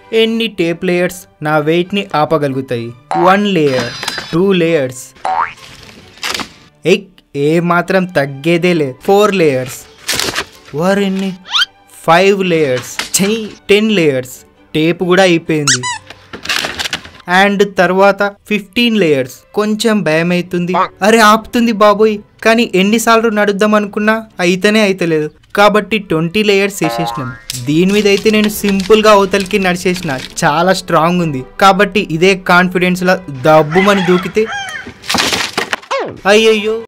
ఎన్ని tape layers నా వెయిట్ని ఆపగలుగుతాయి వన్ లేయర్ టూ లేయర్స్ ఎక్ ఏ మాత్రం తగ్గేదేలే ఫోర్ లేయర్స్ వారెన్ని ఫైవ్ లేయర్స్ చెయ్యి టెన్ లేయర్స్ టేప్ కూడా అయిపోయింది అండ్ తర్వాత ఫిఫ్టీన్ లేయర్స్ కొంచెం భయం అవుతుంది అరే ఆపుతుంది బాబోయ్ కానీ ఎన్నిసార్లు నడుద్దాం అనుకున్నా అయితేనే అయితలేదు కాబట్టి ట్వంటీ లేయర్స్ వేసేసినాం దీని మీద అయితే నేను సింపుల్ గా అవతలికి నడిచేసిన చాలా స్ట్రాంగ్ ఉంది కాబట్టి ఇదే కాన్ఫిడెన్స్ లా దబ్బుమని దూకితే అయ్యయ్యో